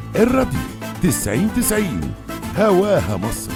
الراديو 90 90 هواها مصر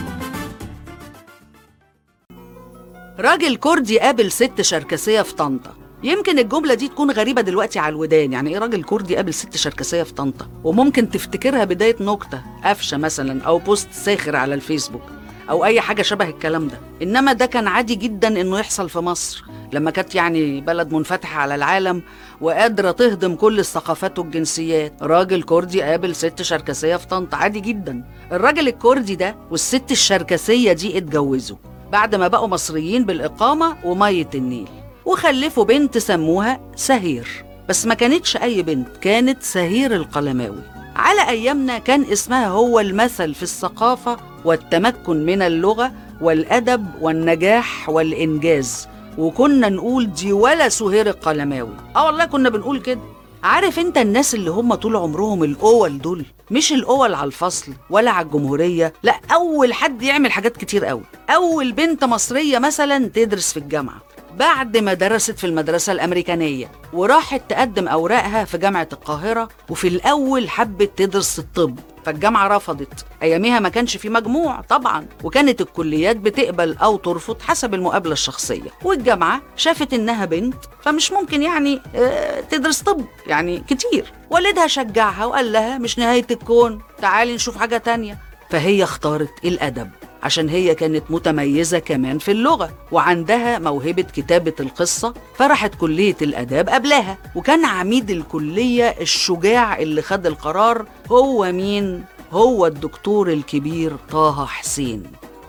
راجل كردي قابل ست شركسية في طنطا يمكن الجملة دي تكون غريبة دلوقتي على الودان يعني ايه راجل كردي قابل ست شركسية في طنطا وممكن تفتكرها بداية نكتة قفشة مثلا أو بوست ساخر على الفيسبوك أو أي حاجة شبه الكلام ده إنما ده كان عادي جدا إنه يحصل في مصر لما كانت يعني بلد منفتحة على العالم وقادرة تهضم كل الثقافات والجنسيات راجل كردي قابل ست شركسية في طنطا عادي جدا الراجل الكردي ده والست الشركسية دي اتجوزوا بعد ما بقوا مصريين بالإقامة ومية النيل وخلفوا بنت سموها سهير بس ما كانتش أي بنت كانت سهير القلماوي على أيامنا كان اسمها هو المثل في الثقافة والتمكن من اللغة والأدب والنجاح والإنجاز وكنا نقول دي ولا سهير القلماوي اه والله كنا بنقول كده عارف انت الناس اللي هم طول عمرهم الاول دول مش الاول على الفصل ولا على الجمهوريه لا اول حد يعمل حاجات كتير قوي اول بنت مصريه مثلا تدرس في الجامعه بعد ما درست في المدرسة الأمريكانية وراحت تقدم أوراقها في جامعة القاهرة وفي الأول حبت تدرس الطب فالجامعة رفضت أياميها ما كانش في مجموع طبعا وكانت الكليات بتقبل أو ترفض حسب المقابلة الشخصية والجامعة شافت إنها بنت فمش ممكن يعني آه، تدرس طب يعني كتير والدها شجعها وقال لها مش نهاية الكون تعالي نشوف حاجة تانية فهي اختارت الأدب عشان هي كانت متميزة كمان في اللغة وعندها موهبة كتابة القصة فراحت كلية الآداب قبلها وكان عميد الكلية الشجاع اللي خد القرار هو مين؟ هو الدكتور الكبير طه حسين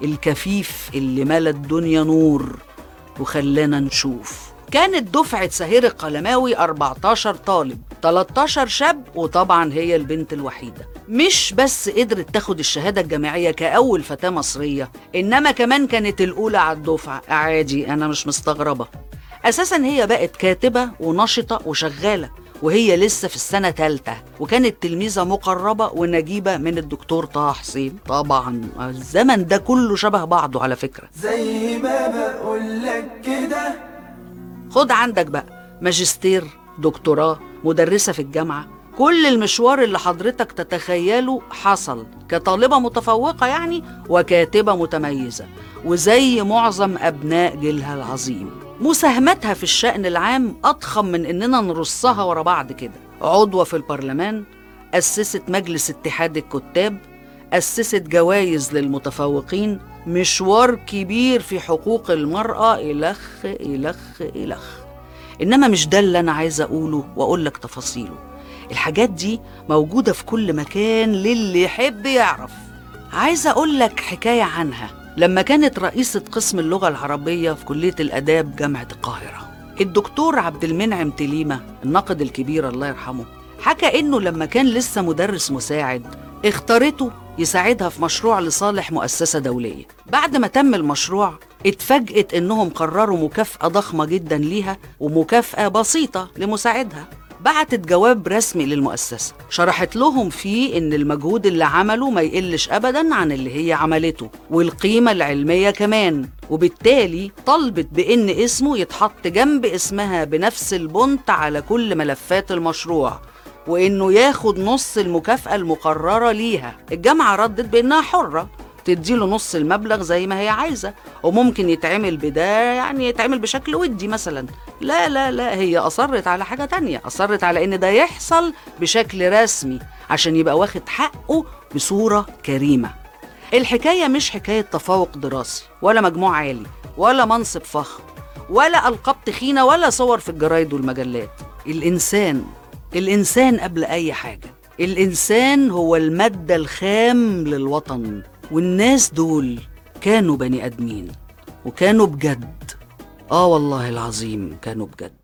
الكفيف اللي ملا الدنيا نور وخلانا نشوف كانت دفعة سهير القلماوي 14 طالب 13 شاب وطبعا هي البنت الوحيدة مش بس قدرت تاخد الشهادة الجامعية كأول فتاة مصرية إنما كمان كانت الأولى على الدفعة عادي أنا مش مستغربة أساسا هي بقت كاتبة ونشطة وشغالة وهي لسه في السنة تالتة وكانت تلميذة مقربة ونجيبة من الدكتور طه حسين طبعا الزمن ده كله شبه بعضه على فكرة زي ما بقولك كده خد عندك بقى ماجستير دكتوراه مدرسة في الجامعة كل المشوار اللي حضرتك تتخيله حصل كطالبة متفوقة يعني وكاتبة متميزة وزي معظم أبناء جيلها العظيم مساهمتها في الشأن العام أضخم من إننا نرصها ورا بعض كده عضوة في البرلمان أسست مجلس اتحاد الكتاب أسست جوائز للمتفوقين مشوار كبير في حقوق المرأة إلخ إلخ إلخ إنما مش ده اللي أنا عايزة أقوله وأقول لك تفاصيله الحاجات دي موجودة في كل مكان للي يحب يعرف عايزة أقول لك حكاية عنها لما كانت رئيسة قسم اللغة العربية في كلية الآداب جامعة القاهرة الدكتور عبد المنعم تليمة الناقد الكبير الله يرحمه حكى إنه لما كان لسه مدرس مساعد اختارته يساعدها في مشروع لصالح مؤسسة دولية بعد ما تم المشروع اتفاجئت إنهم قرروا مكافأة ضخمة جدا ليها ومكافأة بسيطة لمساعدها بعتت جواب رسمي للمؤسسة شرحت لهم فيه إن المجهود اللي عمله ما يقلش أبدا عن اللي هي عملته والقيمة العلمية كمان وبالتالي طلبت بإن اسمه يتحط جنب اسمها بنفس البنت على كل ملفات المشروع وإنه ياخد نص المكافأة المقررة ليها الجامعة ردت بإنها حرة تديله نص المبلغ زي ما هي عايزة وممكن يتعمل بده يعني يتعمل بشكل ودي مثلا لا لا لا هي أصرت على حاجة تانية أصرت على إن ده يحصل بشكل رسمي عشان يبقى واخد حقه بصورة كريمة الحكاية مش حكاية تفوق دراسي ولا مجموع عالي ولا منصب فخم ولا ألقاب تخينة ولا صور في الجرايد والمجلات الإنسان الإنسان قبل أي حاجة الإنسان هو المادة الخام للوطن والناس دول كانوا بني آدمين وكانوا بجد آه والله العظيم كانوا بجد